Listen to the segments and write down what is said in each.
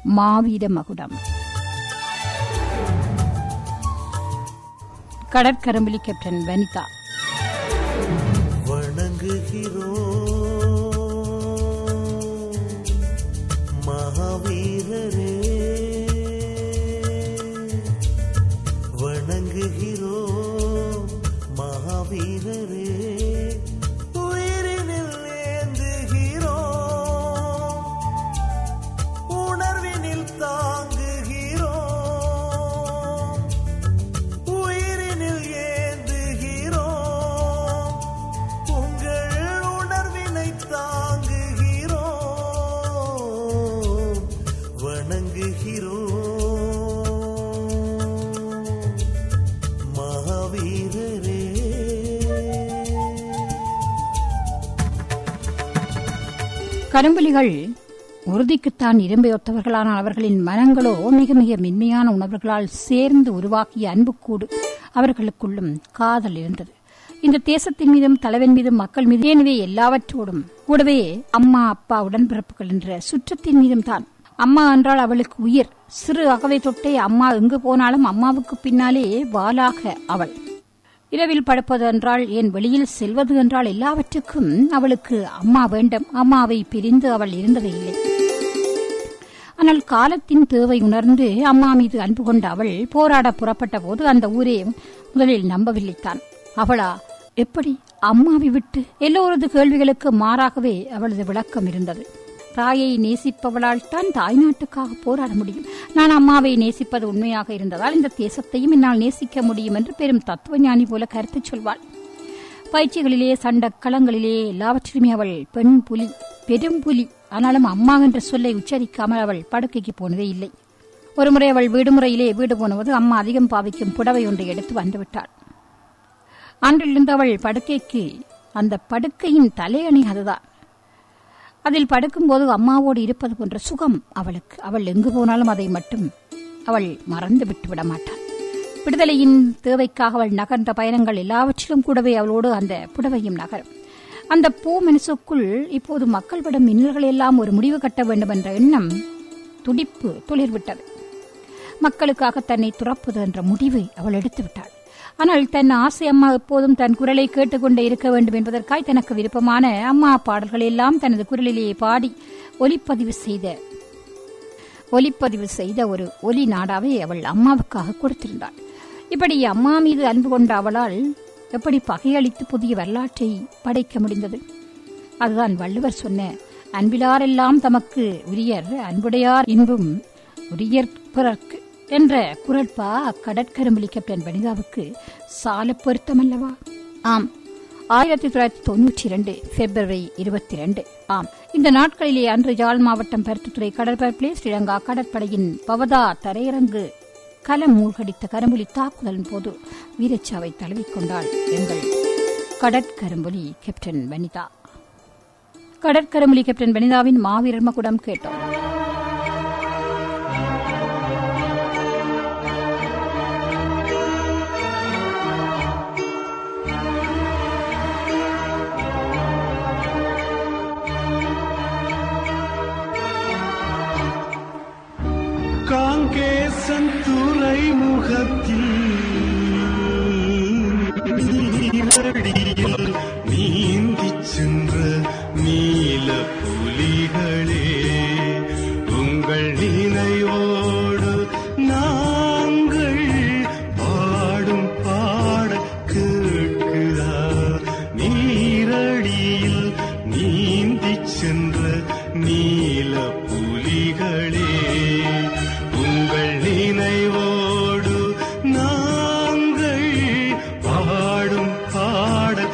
மாவீர மகுடம் கடற்கரம்புலி கேப்டன் வனிதா வணங்குகிறோம் மகாவீரரே வணங்குகிறோம் மகாவீரரே உயிரினில் ஏந்துகிறோம் உணர்வினில் தாங்குகிறோம் உயிரினில் ஏந்துகிறோம் உங்கள் உணர்வினை தாங்குகிறோம் வணங்குகிறோம் மகாவீரரே கரும்புலிகள் உறுதிக்குத்தான் இரும்பை ஒத்தவர்களான அவர்களின் மனங்களோ மிக மிக மென்மையான உணர்வுகளால் சேர்ந்து உருவாக்கிய அன்புக்கூடு அவர்களுக்குள்ளும் காதல் இருந்தது இந்த தேசத்தின் மீதும் தலைவன் மீதும் மக்கள் மீது எனவே எல்லாவற்றோடும் கூடவே அம்மா அப்பா உடன்பிறப்புகள் என்ற சுற்றத்தின் மீதும் தான் அம்மா என்றால் அவளுக்கு உயிர் சிறு அகவை தொட்டே அம்மா எங்கு போனாலும் அம்மாவுக்கு பின்னாலே வாளாக அவள் இரவில் படுப்பது என்றால் ஏன் வெளியில் செல்வது என்றால் எல்லாவற்றுக்கும் அவளுக்கு அம்மா வேண்டும் அம்மாவை பிரிந்து அவள் இருந்ததே இல்லை ஆனால் காலத்தின் தேவை உணர்ந்து அம்மா மீது அன்பு கொண்ட அவள் போராட புறப்பட்ட போது அந்த ஊரே முதலில் நம்பவில்லைத்தான் அவளா எப்படி அம்மாவை விட்டு எல்லோரது கேள்விகளுக்கு மாறாகவே அவளது விளக்கம் இருந்தது தாயை நேசிப்பவளால் தான் தாய் நாட்டுக்காக போராட முடியும் நான் அம்மாவை நேசிப்பது உண்மையாக இருந்ததால் இந்த தேசத்தையும் என்னால் நேசிக்க முடியும் என்று பெரும் தத்துவஞானி போல கருத்து சொல்வாள் பயிற்சிகளிலே சண்ட களங்களிலே எல்லாவற்றிலுமே அவள் பெண் புலி பெரும் புலி ஆனாலும் அம்மா என்ற சொல்லை உச்சரிக்காமல் அவள் படுக்கைக்கு போனதே இல்லை ஒருமுறை அவள் விடுமுறையிலே வீடு போனபோது அம்மா அதிகம் பாவிக்கும் புடவை ஒன்றை எடுத்து வந்துவிட்டாள் அன்றிலிருந்து அவள் படுக்கைக்கு அந்த படுக்கையின் தலையணி அதுதான் அதில் படுக்கும்போது அம்மாவோடு இருப்பது போன்ற சுகம் அவளுக்கு அவள் எங்கு போனாலும் அதை மட்டும் அவள் மறந்து விட்டு விட மாட்டாள் விடுதலையின் தேவைக்காக அவள் நகர்ந்த பயணங்கள் எல்லாவற்றிலும் கூடவே அவளோடு அந்த புடவையும் நகரும் அந்த பூ மனசுக்குள் இப்போது மக்கள் விடும் மின்னல்கள் எல்லாம் ஒரு முடிவு கட்ட வேண்டும் என்ற எண்ணம் துடிப்பு துளிர்விட்டது மக்களுக்காக தன்னை துறப்பது என்ற முடிவை அவள் எடுத்து விட்டாள் ஆனால் தன் ஆசை அம்மா எப்போதும் தன் குரலை கேட்டுக்கொண்டே இருக்க வேண்டும் என்பதற்காய் தனக்கு விருப்பமான அம்மா பாடல்கள் எல்லாம் தனது குரலிலேயே பாடி ஒலிப்பதிவு செய்த ஒலிப்பதிவு செய்த ஒரு ஒலி நாடாவை அவள் அம்மாவுக்காக கொடுத்திருந்தாள் இப்படி அம்மா மீது அன்பு கொண்ட அவளால் எப்படி பகையளித்து புதிய வரலாற்றை படைக்க முடிந்தது அதுதான் வள்ளுவர் சொன்ன அன்பிலாரெல்லாம் தமக்கு உரியர் அன்புடையார் இன்பும் உரியர் பிறர்க்கு என்ற குரட்பா கடற்கரும்புலி கேப்டன் வனிதாவுக்கு சால பொருத்தமல்லவா ஆம் ஆயிரத்தி தொள்ளாயிரத்தி தொன்னூற்றி இரண்டு பிப்ரவரி இருபத்தி இரண்டு ஆம் இந்த நாட்களிலே அன்று ஜாழ் மாவட்டம் பருத்துத்துறை கடற்பரப்பிலே ஸ்ரீலங்கா கடற்படையின் பவதா தரையிறங்கு களம் மூழ்கடித்த கரும்புலி தாக்குதலின் போது வீரச்சாவை தழுவிக்கொண்டாள் எங்கள் கடற்கரும்புலி கேப்டன் வனிதா கடற்கரும்புலி கேப்டன் வனிதாவின் மாவீரர் மகுடம் கேட்டோம் காங்கேசன் துறைமுகத்தில் நீரடியில் நீந்திச் சென்ற நீல புலிகளே உங்கள் நினைவோடு நாங்கள் பாடும் பாட கேட்கிறா நீரடியில் நீந்திச் சென்ற நீல புலிகளே உங்கள் நினைவோடு நாங்கள் பாடும் பாட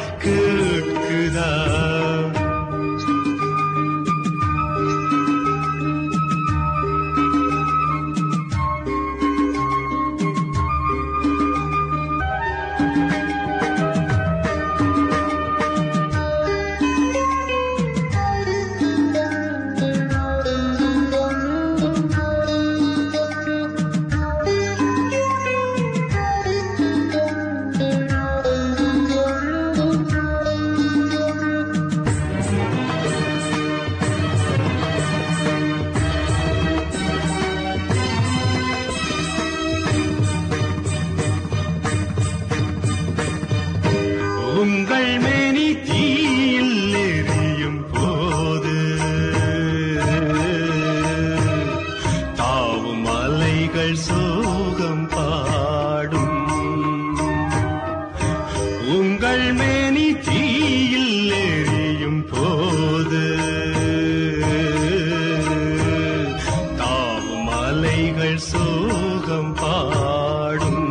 அலைகள் சோகம் பாடும்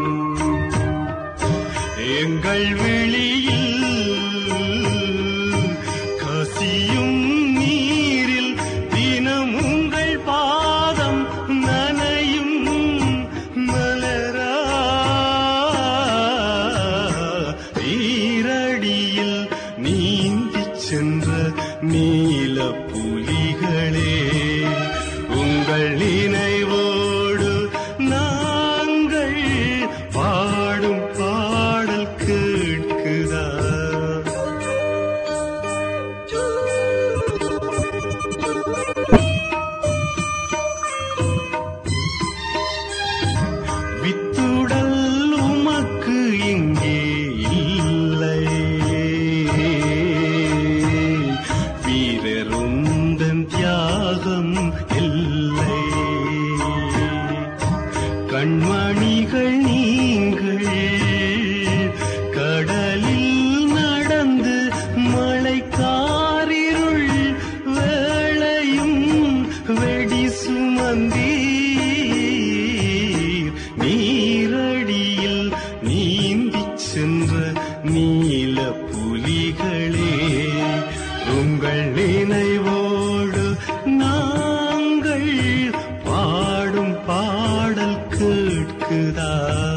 எங்கள் விழியில் கசியும் நீரில் தினம் உங்கள் பாதம் நனையும் மலரா ஈரடியில் நீந்திச் சென்ற நீல புலிகளே உங்கள் நினைவோடு நாங்கள் பாடும் பாடல் கேட்குதா வித்துடல் உமக்கு இங்கே இல்லை வீரருந்தன் தியாகம் இல்லை கண்மணிகள் நீங்கள் கடலில் நடந்து மழைக்காரிருள் வேளையும் வெடி சுமந்தீர் நீரடியில் நீந்திச் சென்ற நீல புலிகளே உங்கள் நினைவோடு நாங்கள் பாடும் பாடல் கேட்குதா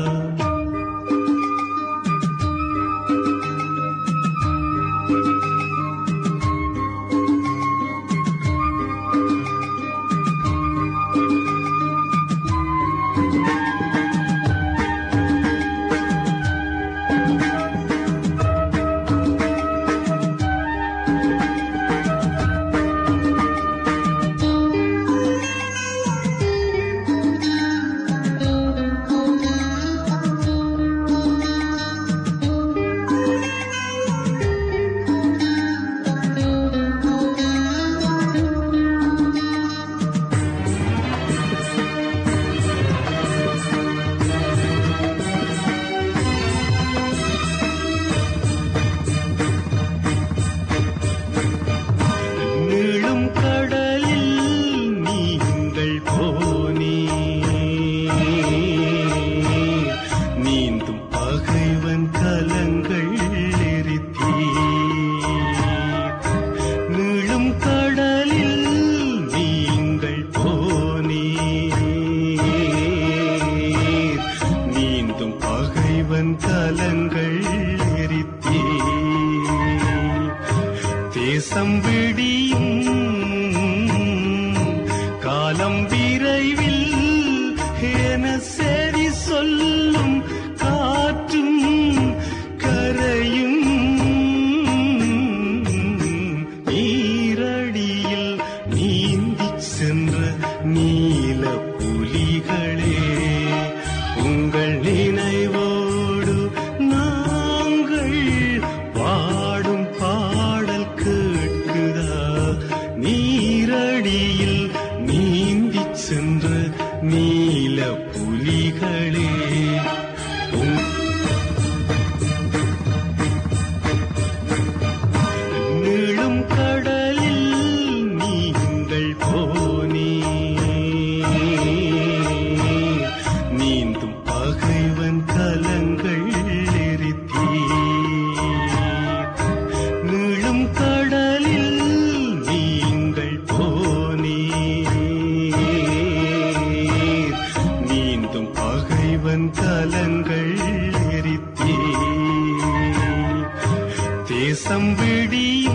நீளும் கடலில் நீங்கள் போனே நீந்தும் பகைவன் கலங்கள் எரித்தீர் நீளும் கடலில் நீங்கள் போனே நீந்தும் பகைவன் கலங்கள் எரித்தீர் தேசம் விடியும் காலம் விரைவில் என சரி சொல்லும் காற்றும் கரையும் நீரடியில் நீந்திச் சென்ற நீல புலிகளே உங்கள் நினைவோடு நாங்கள் பாடும் பாடல் கேட்குதா நீரடியில் நீந்திச் சென்ற நீல புலிகளே உங் நீளும் கடலில் நீங்கள் போனே நீந்தும் பகைவன் கலங்கள் எரித்தீர் நீளும் கடலில் நீங்கள் போனே நீந்தும் பகைவன் கலங்கள் எரித்தீர் தேசம் விடியும்